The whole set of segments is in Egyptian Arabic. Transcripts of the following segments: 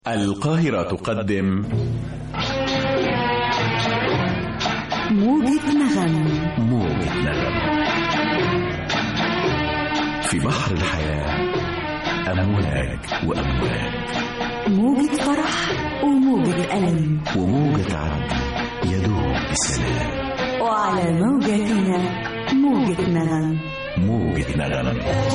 القاهرة تقدم موجة نغم موجة نغم في بحر الحياة أمواج وأمواج موجة فرح وموجة ألم وموجة عدل يدوم بسلام وعلى موجتنا موجة نغم موجة نغم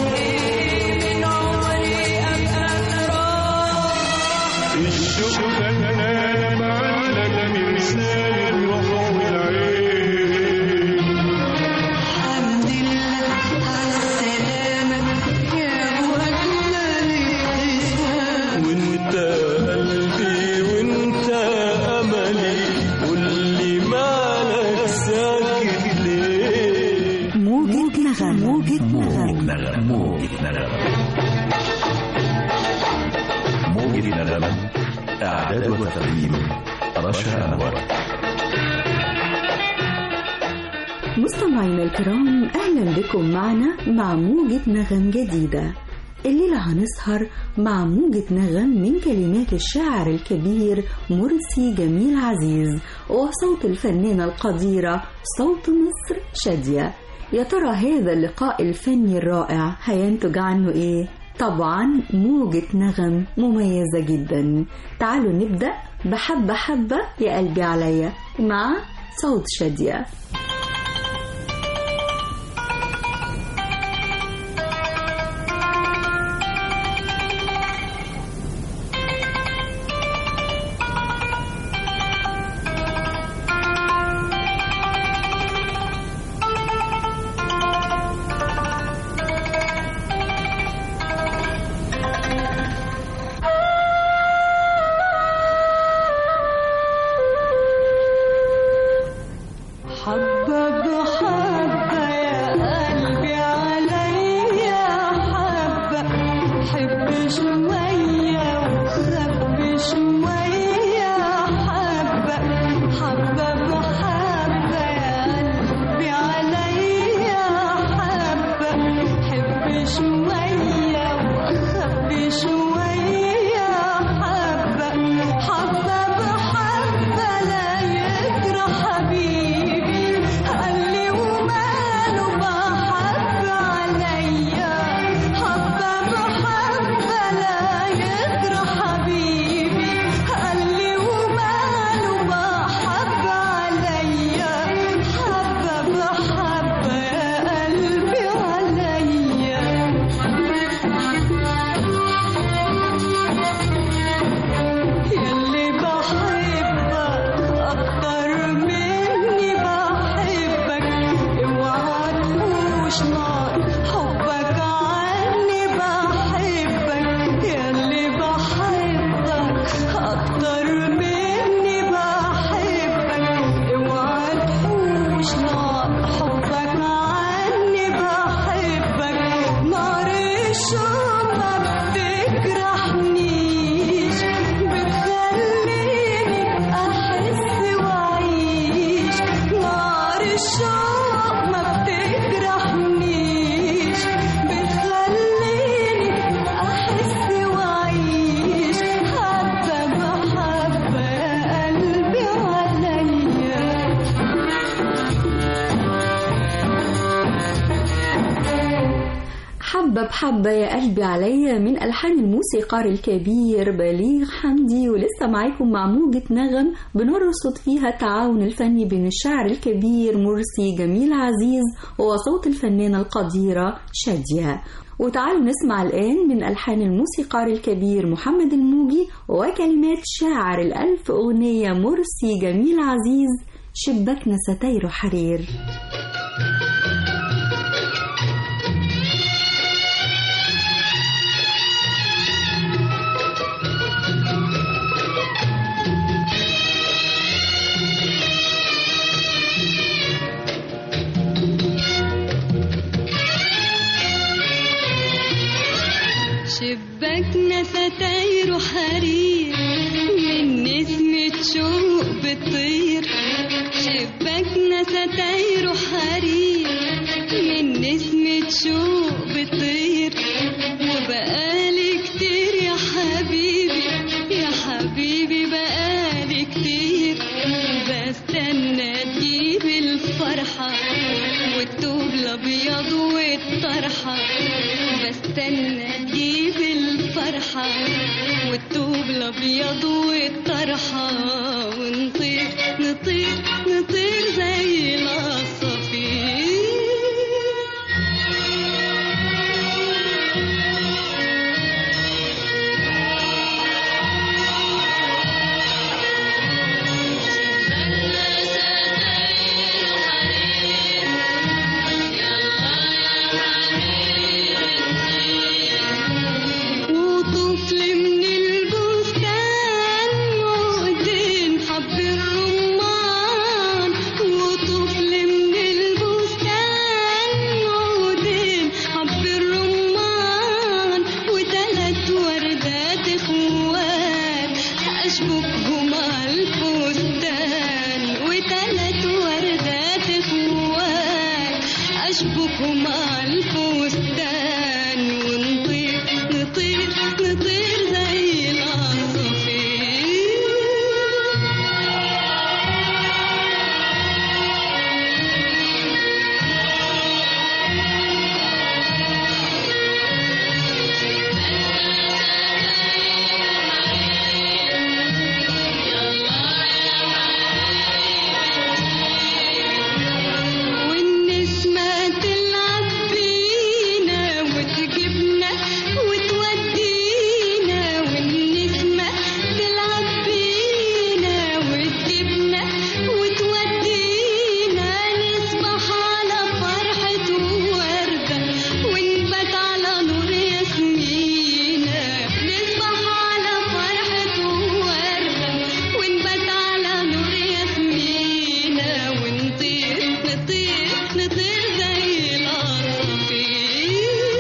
الشوق كان معلق من لسان الروح والعين الحمد لله على السلامة يا أبو أجمل ابتسام وانت قلبي وانت املي قولي مالك ساكت ليه موجة نغم موجة موجة نغم نغم موجة نغم موجة نغم إعداد وتقديم رشا أنور مستمعينا الكرام أهلا بكم معنا مع موجة نغم جديدة الليلة هنسهر مع موجة نغم من كلمات الشاعر الكبير مرسي جميل عزيز وصوت الفنانة القديرة صوت مصر شادية يا ترى هذا اللقاء الفني الرائع هينتج عنه ايه؟ طبعا موجة نغم مميزة جدا تعالوا نبدأ بحبة حبة يا قلبي عليا مع صوت شادية حبة بحبة يا قلبي عليا حبة حب شوية وخبي شوية حبة حبة بحبة يا قلبي عليا حبة حب شوية وخبي شوية حبة حبة بحبة لا يجرى حبيبي قال لي وماله بحب عليا حبة بحبة لا يجرى حبيبي قال لي وماله بحب عليا حبة بحبة يا قلبي عليا يلي بحبك أكتر مني بحبك اوعى تحوش نار حبك عني بحبك يلي بحبك أكتر مني بحبك اوعى تحوش نار حبك عني بحبك نار الشوق ما بتجرحنيش بتخليني أحس وأعيش نار الشوق ما بتجرحنيش بتخليني أحس وأعيش حبة بحبة يا قلبي عليا حبة بحبة يا قلبي عليا من ألحان الموسيقار الكبير بليغ حمدي ولسه معاكم مع موجة نغم بنرصد فيها التعاون الفني بين الشاعر الكبير مرسي جميل عزيز وصوت الفنانة القديرة شادية وتعالوا نسمع الآن من ألحان الموسيقار الكبير محمد الموجي وكلمات شاعر الألف أغنية مرسي جميل عزيز شباكنا ستاير حرير شباكنا ستاير حرير من نسمة شوق بتطير شباكنا ستاير حرير الابيض والطرحه ونطير نطير نطير زي العصافير وطفل من البستان عقدين حب الرمان وطفل من البستان عقدين حب الرمان وتلات وردات اخوات اشبكهم على الفستان وتلات وردات اخوات اشبكهم على الفستان ونطير نطير نطير زي العصافير والنسمة تلعب بينا وتجيبنا وتودينا والنسمة تلعب بينا وتجيبنا وتودينا نصبح على فرحة وردة ونبات على نور ياسمينة نصبح على فرحة وردة ونبات على نور ياسمينة ونطير نطير نطير زي العصافير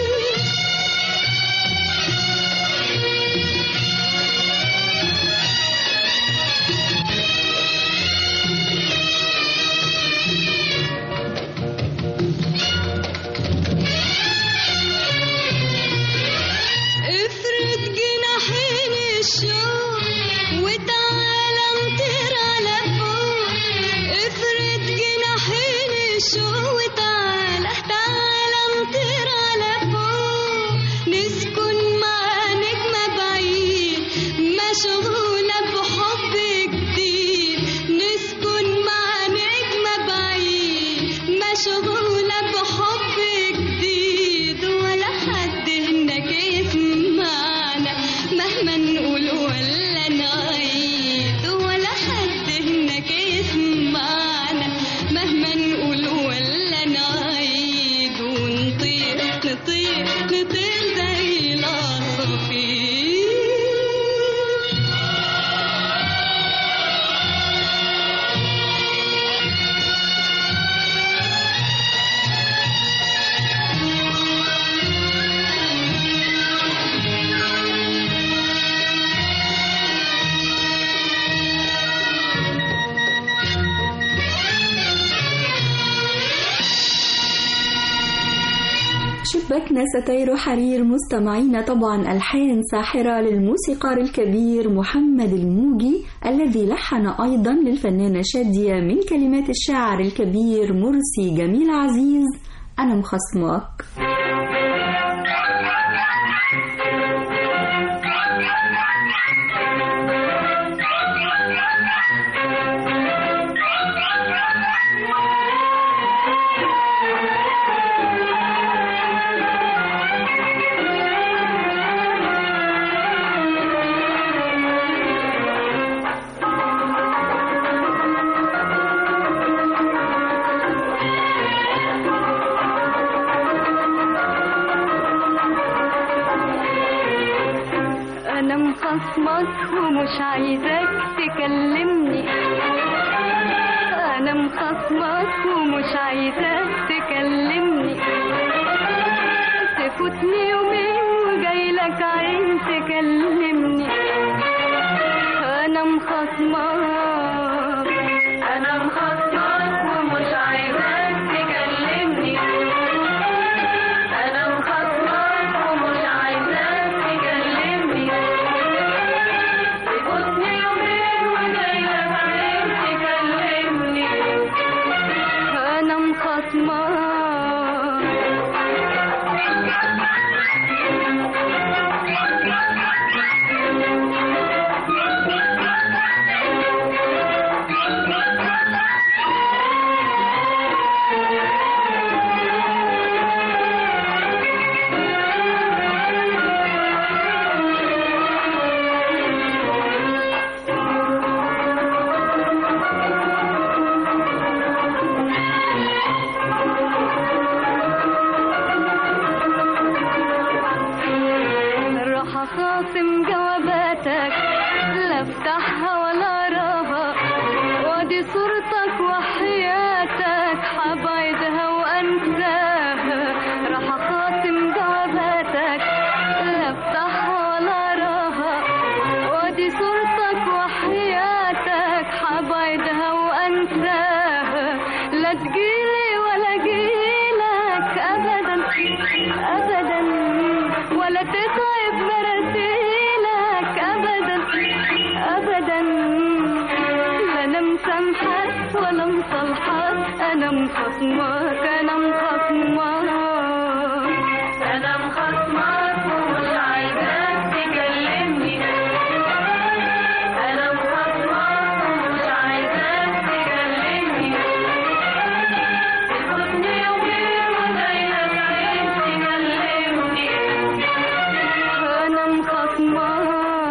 افرد جناحين الشوق وتعالى نطير على فوق افرد جناحين الشوق وتعالى تعالى نطير على فوق نسكن مع نجمة بعيد مشغولة بحب جديد نسكن مع نجمة بعيد مشغولة بحب جديد ولا حد هناك يسمعنا مهما نقول ولا نعيد ولا حد هناك يسمعنا مهما نقول ولا نعيد ونطير نطير نطير زي العصافير شبكنا ستير حرير مستمعين طبعا ألحان ساحرة للموسيقار الكبير محمد الموجي الذي لحن أيضا للفنانة شادية من كلمات الشاعر الكبير مرسي جميل عزيز أنا مخصماك انا مخصمك ومش عايزاك تكلمني انا مخصمك ومش عايزاك تكلمني تفوتني يومين وجايلك عين تكلمني انا مخصمك انا مخصمك ومش عايزاك تكلمني انا مخصمك ومش عايزاك تكلمني تفوتني يومين وجايلك عين تكلمني انا مخصمك مسامحاك ولا مصالحاك انا مخصماك انا مخصماك انا مخصماك ومش عايزاك تكلمني انا مخصماك ومش عايزاك تكلمني تفوتني يومين وجايلك عين تكلمني انا مخصماك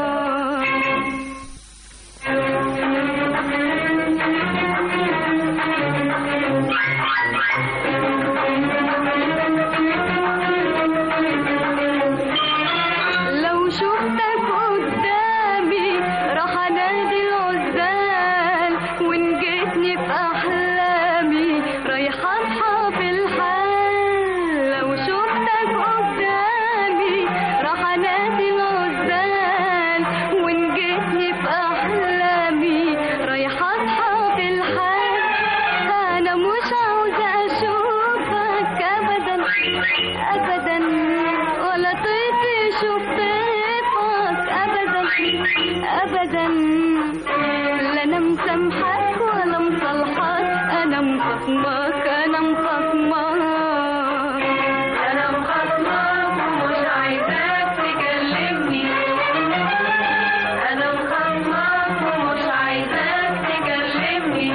لو شفتك قدامي راح انادي العزال وان جيتني في احلامي رايحه اصحى في الحال لو شفتك قدامي راح انادي العزال وان جيتني في احلامي رايحه اصحى في الحال انا مش عاوزه اشوفك ابدا ابدا ولا طيفي شوف طيفك ابدا ابدا لا انا مسامحاك ولا مصالحاك انا مخصماك انا مخصماك انا مخصماك ومش عايزاك تكلمني انا مخصماك ومش عايزاك تكلمني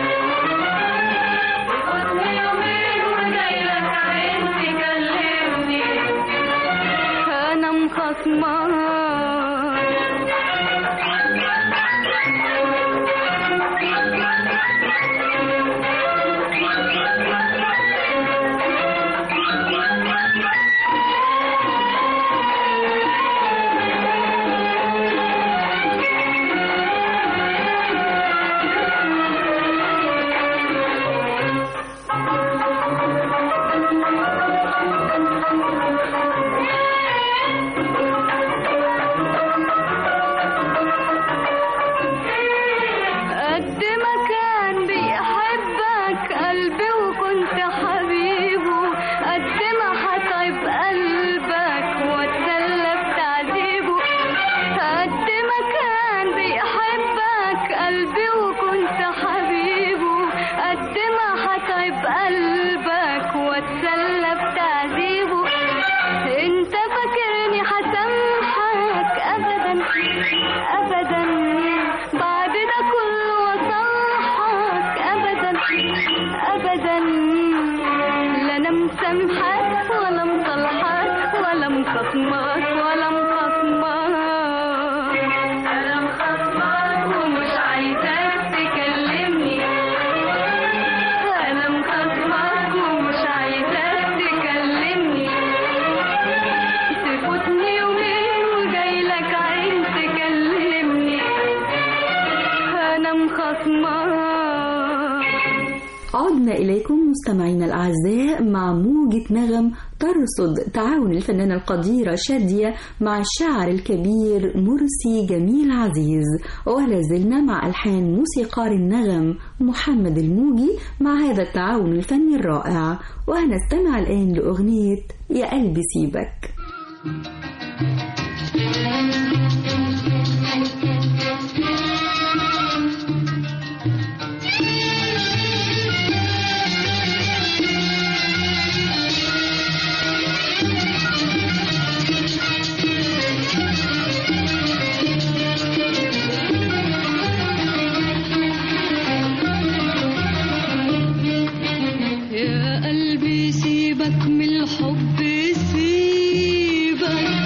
تفوتني يومين وجايلك عين تكلمني انا مخصماك قد ما كان بيحبك قلبي وكنت حبيبه قد ما هتعب قلبك واتسلى بتعذيبه قد ما كان بيحبك قلبي وكنت حبيبه قد ما هتعب قلبك واتسلى بتعذيبه انت فاكرني هسامحك ابدا ابدا بعد ده كله وصالحك ابدا ابدا لا انا مسامحك ولا مصالحك ولا مخصماك ولا مخصماك انا مخصماك ومش عايزاك تكلمني انا مخصماك ومش عايزاك تكلمني تفوتني يومين وجايلك عين تكلمني انا مخصماك عدنا إليكم مستمعينا الأعزاء مع موجة نغم ترصد تعاون الفنانة القديرة شادية مع الشاعر الكبير مرسي جميل عزيز ولا زلنا مع ألحان موسيقار النغم محمد الموجي مع هذا التعاون الفني الرائع وهنستمع الآن لأغنية يا قلبي سيبك يا قلبي سيبك من الحب سيبك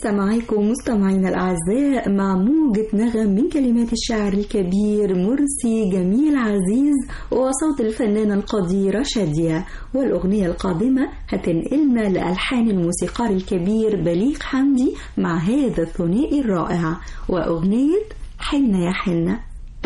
لسه معاكم مستمعينا الأعزاء مع موجة نغم من كلمات الشاعر الكبير مرسي جميل عزيز وصوت الفنانة القديرة شادية والأغنية القادمة هتنقلنا لألحان الموسيقار الكبير بليغ حمدي مع هذا الثنائي الرائع وأغنية حنة يا حنة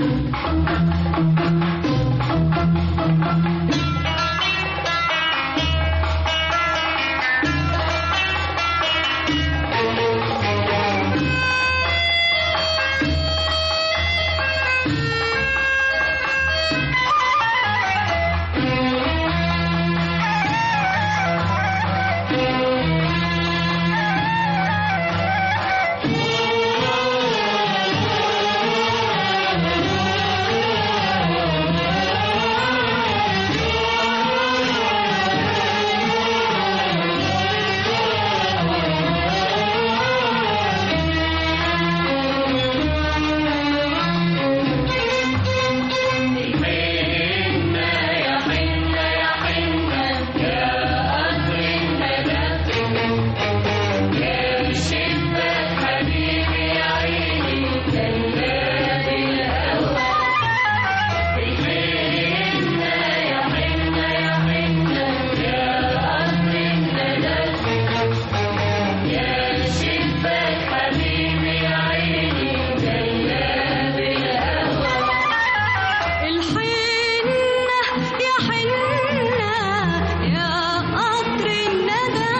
الحنة يا حنة يا قطر الندى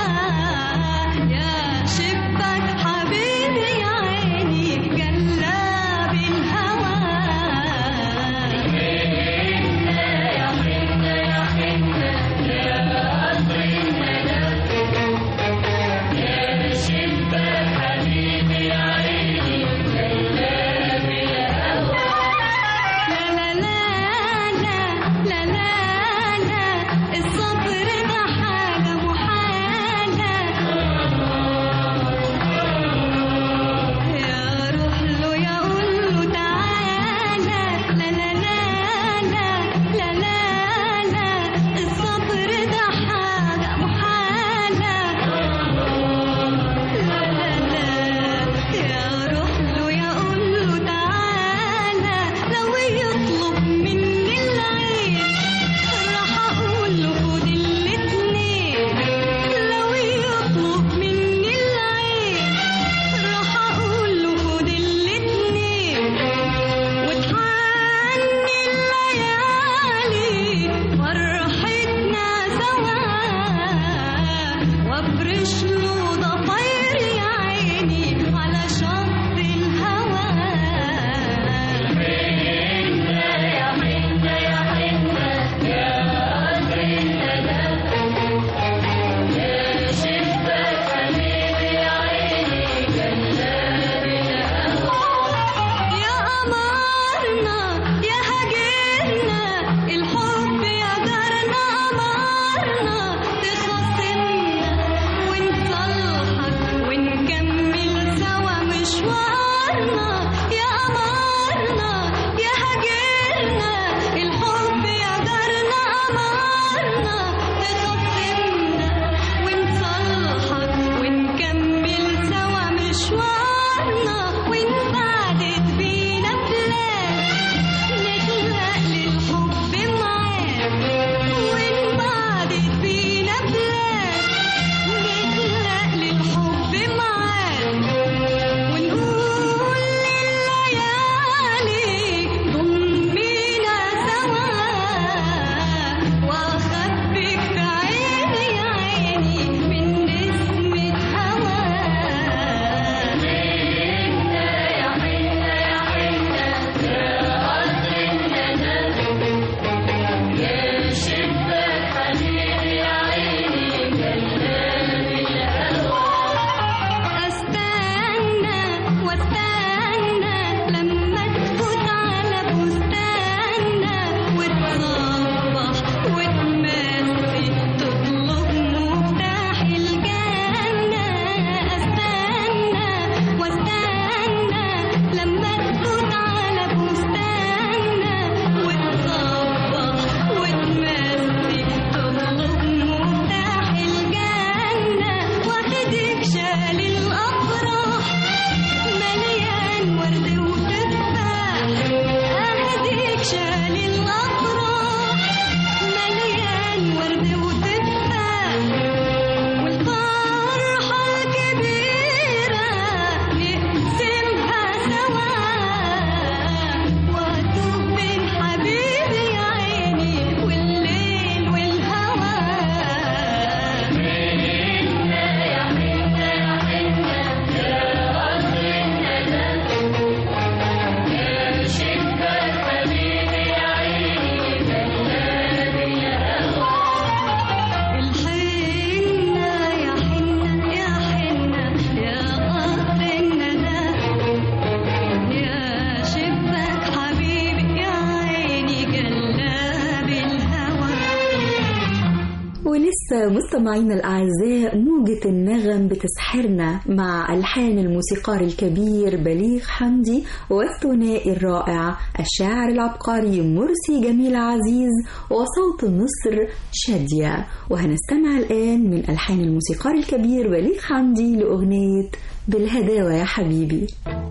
يا شبك حبيبي يا عيني جلاب الهوى لا لا لا لا لا لا لا الصبر ده حاجة محالة يا روح له يا قول له تعالى لا لا لا لا لا لا لا الصبر ده حاجة محالة لا لا لا يا روح له يا قول له تعالى لو يطلب مني العين راح اقول له خد الاتنين لو يطلب مني العين راح اقول له خد الاتنين وتحني الليالي فرحتنا سوا وافرش له ضفاير يا عيني على شط الهوى يا قمرنا يا هجرنا الحب يا جارنا قمرنا تخاصمنا ونصلحك ونكمل سوا مشوارنا يا قمرنا يا هجرنا الحب يا جارنا قمرنا تخاصمنا ونصلحك ونكمل سوا مشوارنا وإن بعدت بينا بلاد نخلق للحب معاك وإن بعدت بينا بلاد نخلق للحب معاك ونقول لليالي ضمينا سوا وأخبيك في عيني يا عيني من نسمة استنى واستنى لما تفوت على بستاننا وتصبح وتمسي تطلب مفتاح الجنة استنى واستنى لما تفوت على بستاننا وتصبح وتمسي تطلب مفتاح الجنة واخدك شال القمر الهوى واتوه بين حبيبي يا عيني والليل والهوى الحنة يا حنة يا حنة يا قطر الندى يا شباك حبيبي يا عيني جلاب الهوى ولسه مستمعينا الأعزاء موجة النغم بتسحرنا مع ألحان الموسيقار الكبير بليغ حمدي والثنائي الرائع الشاعر العبقري مرسي جميل عزيز وصوت مصر شادية وهنستمع الآن من ألحان الموسيقار الكبير بليغ حمدي لأغنية بالهداوة يا حبيبي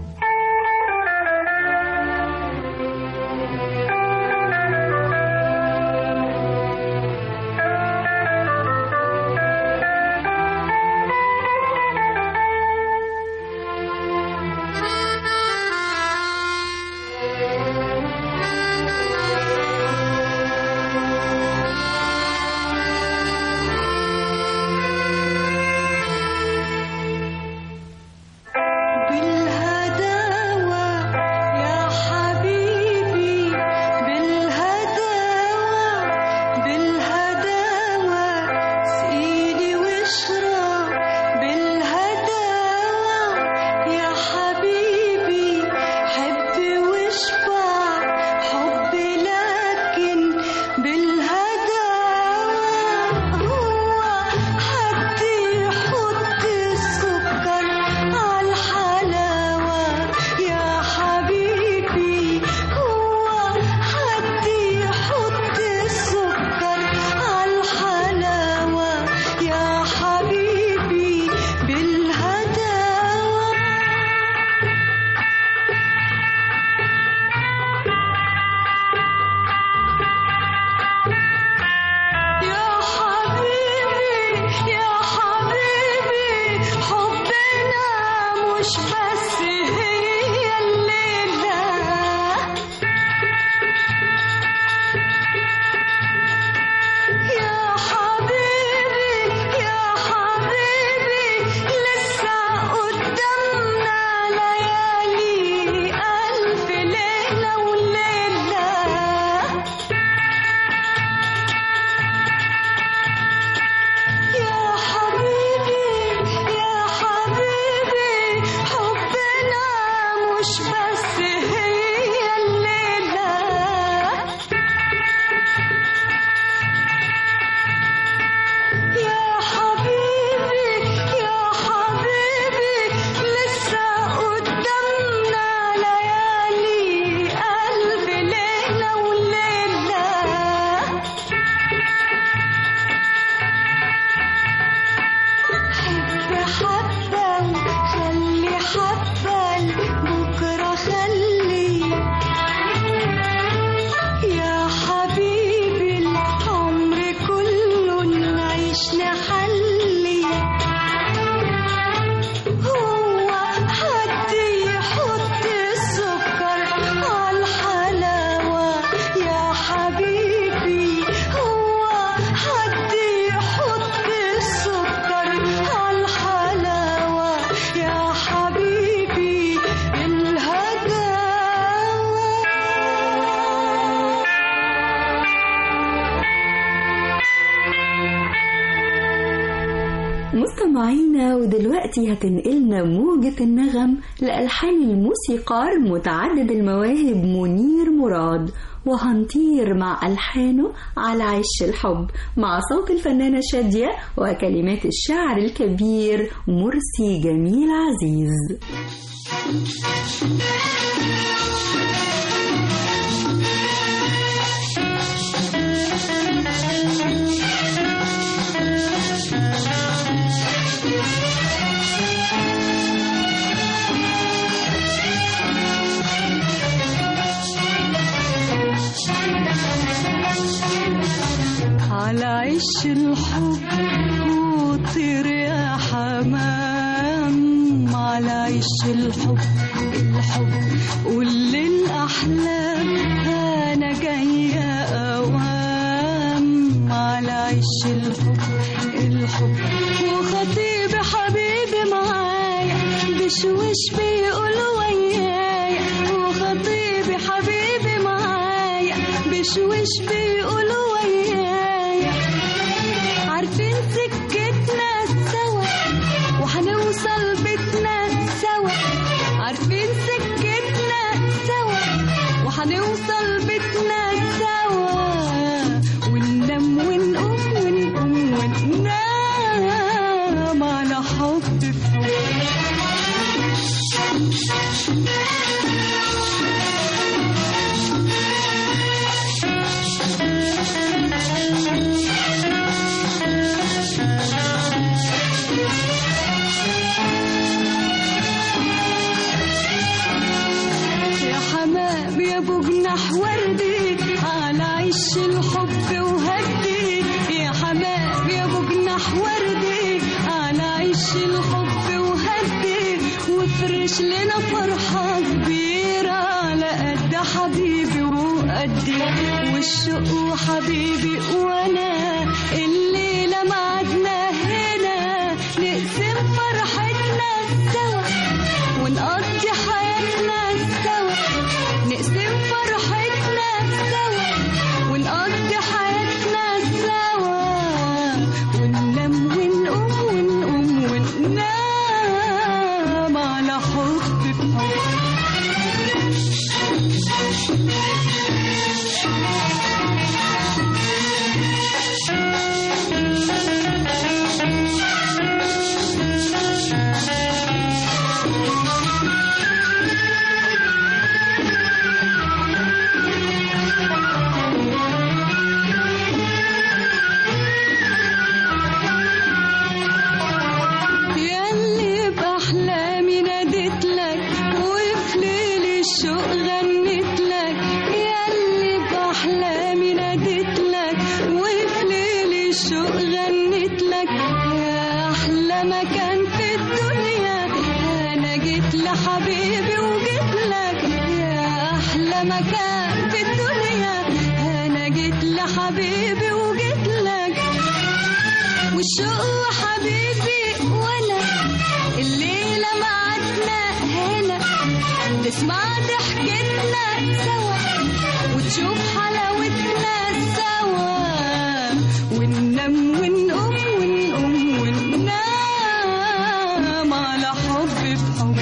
بالهداوة يا حبيبي بالهداوة بالهداوة سقيني واشرب بالهداوة يا حبيبي حب واشبع حب لكن بالهداوة هو حد يحط السكر عالحلاوة يا حبيبي هو حد يحط السكر عالحلاوة يا حبيبي بالهداوة يا حبيبي يا حبيبي حبنا مش بس هي الليلة يا حبيبي يا حبيبي لسه قدامنا ليالي ألف ليلة وليلة يا حبيبي يا حبيبي حبنا مش بس هي الليلة يا حبيبي يا حبيبي لسه قدامنا ليالي ألف ليلة وليلة حب حبة وخلي حبة بكرة خلي يا حبيبي العمر كله نعيش نحلي هو حد يحط السكر عالحلاوة يا حبيبي هو حد يحط السكر عالحلاوة يا حبيبي مستمعينا ودلوقتي هتنقلنا موجة النغم لألحان الموسيقار متعدد المواهب منير مراد وهنطير مع ألحانه على عش الحب مع صوت الفنانة شادية وكلمات الشاعر الكبير مرسي جميل عزيز على عش الحب وطير يا حمام على عيش الحب الحب قول للأحلام أنا جاية أوام على عيش الحب الحب وخطيبي حبيبي معايا بشوش بيقول ويايا وخطيبي حبيبي معايا بشوش بيقول ويايا عارفين سكتنا سوا وهنوصل بيتنا سوا عارفين سكتنا سوا وهنوصل بيتنا سوا وننام ونقوم ونقوم وننام على حب في حب يا حمام يا ابو جناح وردي على عش الحب وهدي يا حمام يا ابو جناح وردي على عش الحب وهدي وافرش لنا فرحة كبيرة على قد حبيبي وقدي والشوق وحبيبي وانا الليلة معدنا هنا نقسم فرحتنا سوا ونقضي حياتنا سوا نقسم فرحتنا سوا ونقضي حياتنا سوا وننام ونقوم ونقوم وننام على حب في حب ياللي بأحلامي ناديت لك وفي ليل الشوق غنيت لك ياللي بأحلامي ناديت لك وفي ليل الشوق غنيت لك يا أحلى مكان في الدنيا أنا جيت لحبيبي وجيت لك يا أحلى مكان في الدنيا أنا جيت لحبيبي وجيت لك والشوق حبيبي وانا الليلة معدنا هنا تسمع ضحكتنا سوا وتشوف حلاوتنا سوا وننام ونقوم ونقوم وننام على حب في حب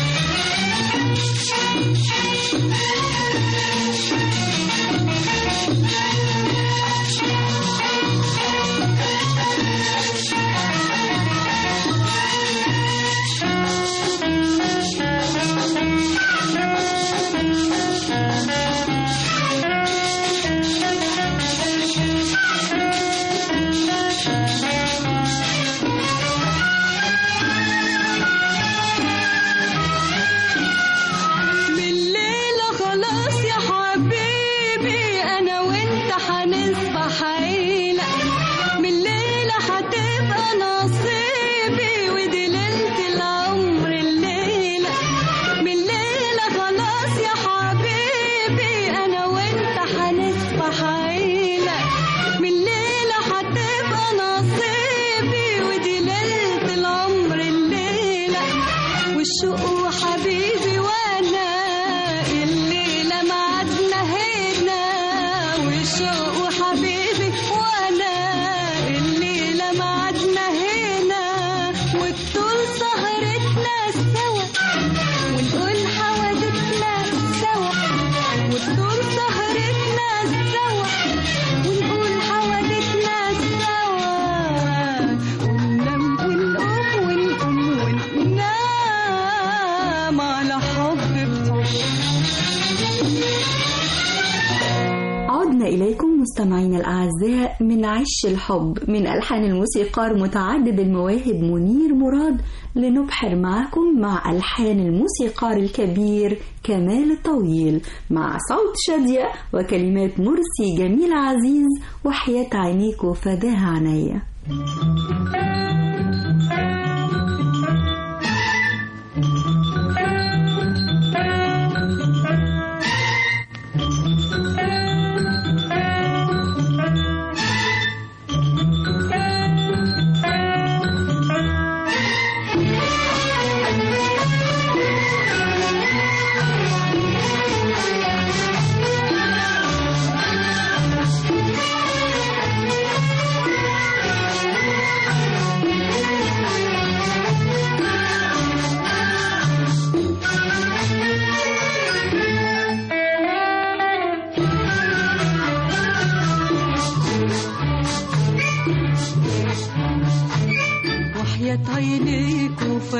بالليلة خلاص يا حبيبي أنا وأنت هنصبح عيلة بالليلة هتبقى نصيبي ودي ليلة العمر الليلة بالليلة خلاص يا حبيبي أنا وأنت هنصبح عيلة بالليلة هتبقى نصيبي ودي ليلة العمر الليلة والشوق وحبيبي وانا الليلة معدنا هنا والشوق وحبيبي وانا الليلة معدنا هنا والطول سهرتنا سوا ونقول حوادثنا سوا والطول سهرتنا سوا ونقول حوادثنا سوا وننام ونقوم ونقوم وننام على حب بحب عدنا إليكم مستمعينا الأعزاء من عش الحب من ألحان الموسيقار متعدد المواهب منير مراد لنبحر معكم مع ألحان الموسيقار الكبير كمال الطويل مع صوت شادية وكلمات مرسي جميل عزيز وحياة عينيك وفداها عينيا Thank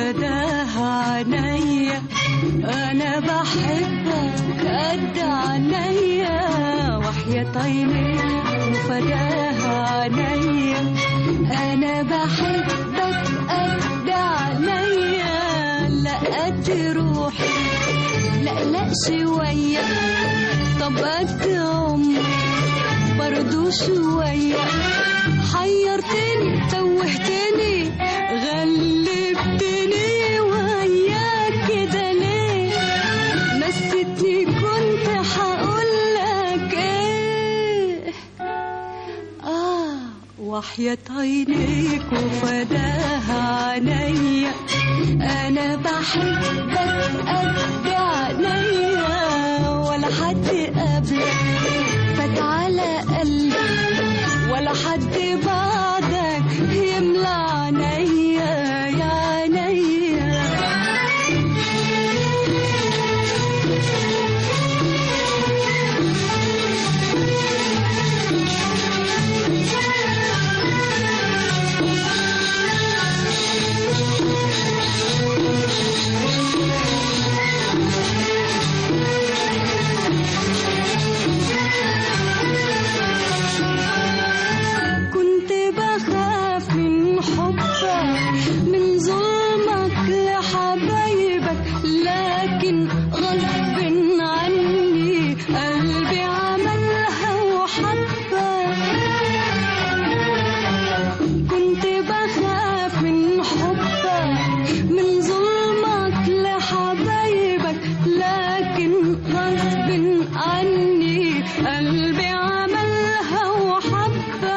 وفداها عينيا انا بحبك قد عينيا وحياة عينيك وفداها عينيا انا بحبك قد عينيا لا قد روحي لا لا شوية طب قد عمري برضو شوية حيرتني توهتني غلبتني وياك كده ليه نسيتني كنت هقولك ايه آه وحياة عينيك وفداها عينيا أنا بحبك قد عينيا ولا حد قبلك فات على قلبي ولا حد بعدك يملى عينيا يا عينيا كنت بخاف من حبك من ظلمك لحبايبك لكن غصب عني قلبي عملها وحبك كنت بخاف من حبك من ظلمك لحبايبك لكن غصب عني قلبي عملها وحبك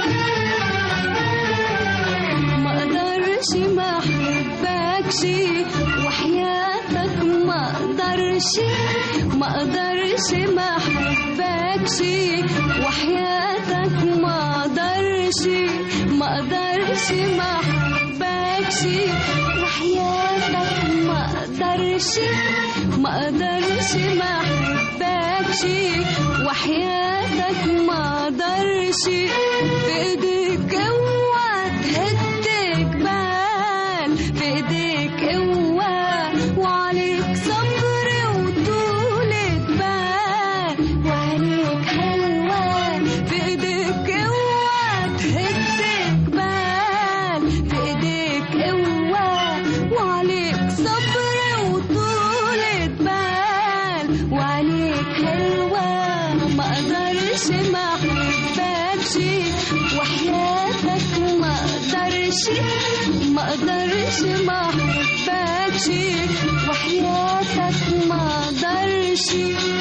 ما اقدرش ما احبكش وحياتك ما اقدرش ما اقدرش ما احبكش وحياتك ما اقدرش ما اقدرش ما احبكش وحياتك ما اقدرش ما اقدرش ما احبكش وحياتك ما اقدرش في ايديك اوعى تهد جبال في ايديك قوة وعليك صبر وطولة بال وعينيك حلوة في ايديك قوة تهد جبال في ايديك قوة وعليك صبر وطولة بال وعينيك حلوة ما اقدرش ما احبكش وحياتك ما اقدرش ما اقدرش ما احبكش وحياتك ما اقدرش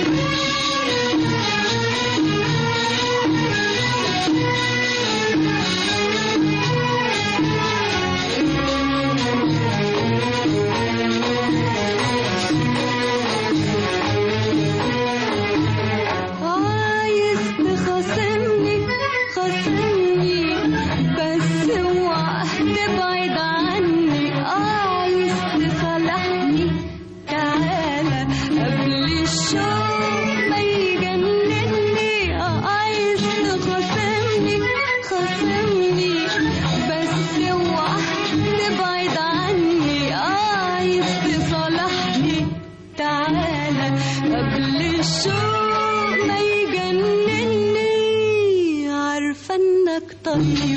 عايز تخاصمني خاصمني بس اوعى تبعد عني عايز تصالحني تعالى قبل الشوق ما يجنني عايز تخاصمني خاصمني بس اوعى تبعد عني عايز تصالحني تعالى قبل الشوق ما يجنني عارفة انك طيب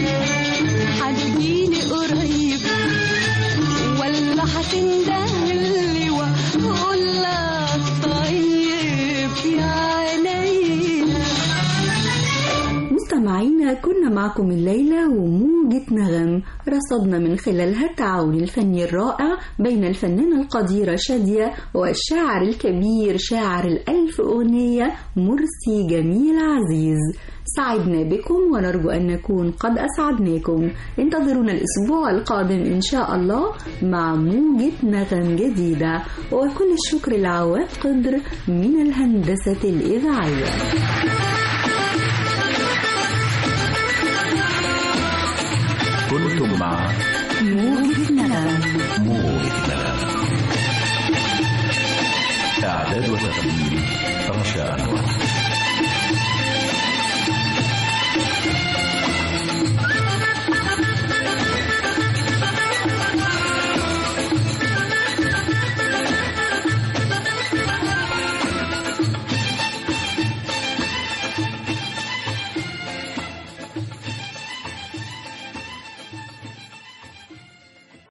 هتجيني قريب ولا هتندهلي واقول لك طيب يا عينيا مستمعينا كنا معكم الليلة وموجة نغم رصدنا من خلالها التعاون الفني الرائع بين الفنانة القديرة شادية والشاعر الكبير شاعر الألف أغنية مرسي جميل عزيز سعدنا بكم ونرجو أن نكون قد أسعدناكم انتظرونا الأسبوع القادم إن شاء الله مع موجة نغم جديدة وكل الشكر لعواد قدر من الهندسة الإذاعية كنتم مع موجة نغم موجة نغم إعداد وتقديم رشا أنور